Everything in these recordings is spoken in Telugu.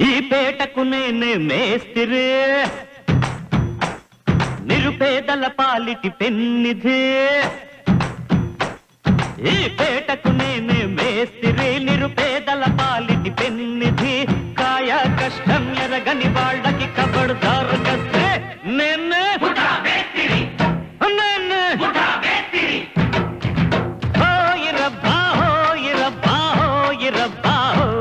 ఈ పేటకు నేనే మేస్తిరే నిరుపేదల పాలిటి పెన్నిధే ఈ పేటకు నేనే మేస్తిరి నిరుపేదల పాలిటి పెన్నిధి కాయ కష్టం ఎరగని వాళ్ళకి కబడ్దారు కస్తే నేనే నేనే హోయిరబ్బా హోయిరబ్బా హోయిరబ్బా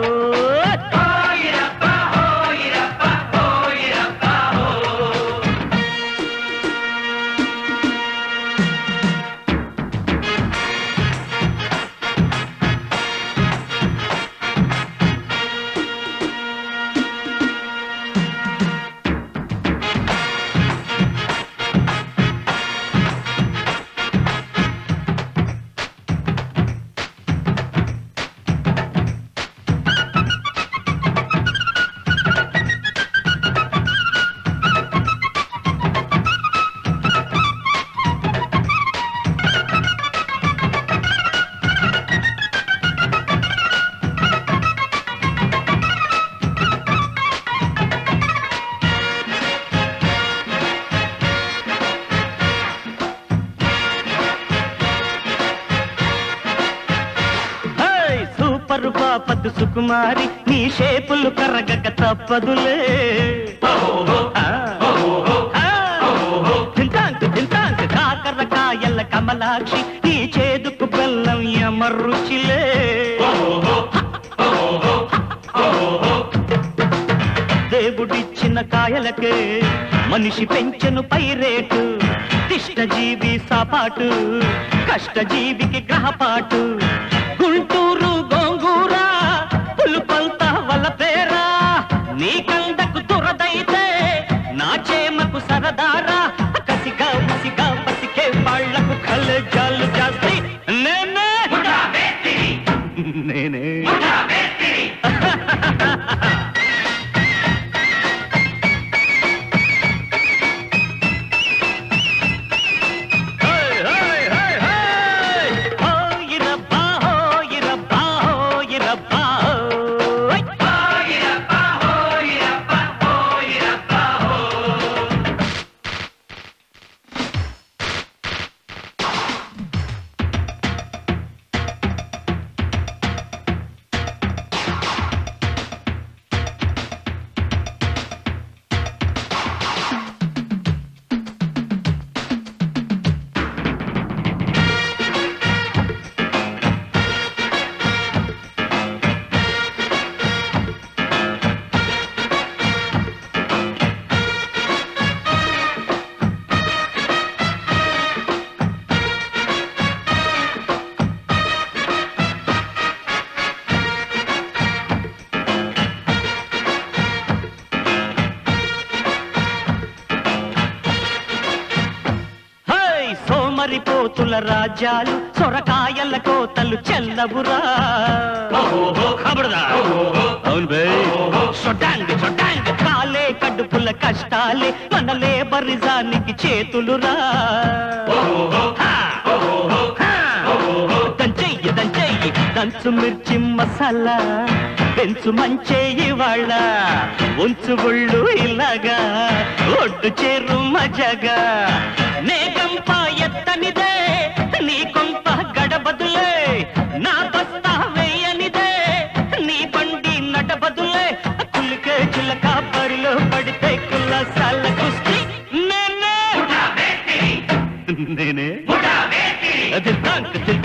హై, సూపర్ పాపద్దు సుకుమారి నీ షేపులు కరగక తప్పదులే ఆ, ఆ, తింటాంక్ తింటాంక్ కాకర కాయల కమలాక్షి నీ చేదుకు బెల్లం ఎమరుచిలే దేవుడిచ్చిన కాయలకే మనిషి పెంచెను పై రేటు తిష్టజీవి సాపాటు కష్టజీవికి గ్రహపాటు గుంటూరు గోంగూర పులుపల్త వలపేరా నీ కందకు దురదైతే నా చేమకు సరదారా కసిగా ఉసిగా పసికే పాళ్లకు కలజాలు జాస్తి నేనే నేనే హై, హై, హై, హై! హోయిరబ్బా, హోయిరబ్బా, హోయిరబ్బా, హోయ్! హై సోమరిపోతుల రాజ్యాలు సొరకాయల కోతలు చెల్లవురా ఖబర్దార్. అవును బే సొడ్డాంగ్ సొడ్డాంగ్ కాలే కడుపుల కష్టాలే మన లేబరిజానికి చేతులురా హా, హా. దంచెయ్యి దంచెయ్యి దంచు మిర్చి మసాలా పెంచు మంచేయి వాళ్ళ ఉంచు ఒళ్ళు ఇలాగా ఒడ్డు చేరు మజగా నే కంప ఎత్తనిదే నీ కొంప గడబదులే నా బస్తా వేయనిదే నీ బండి నడబదులే కులికే చిలక బరిలో పడితే కుల్లసాల కుస్తీ నేనే నేనే అది తాంక్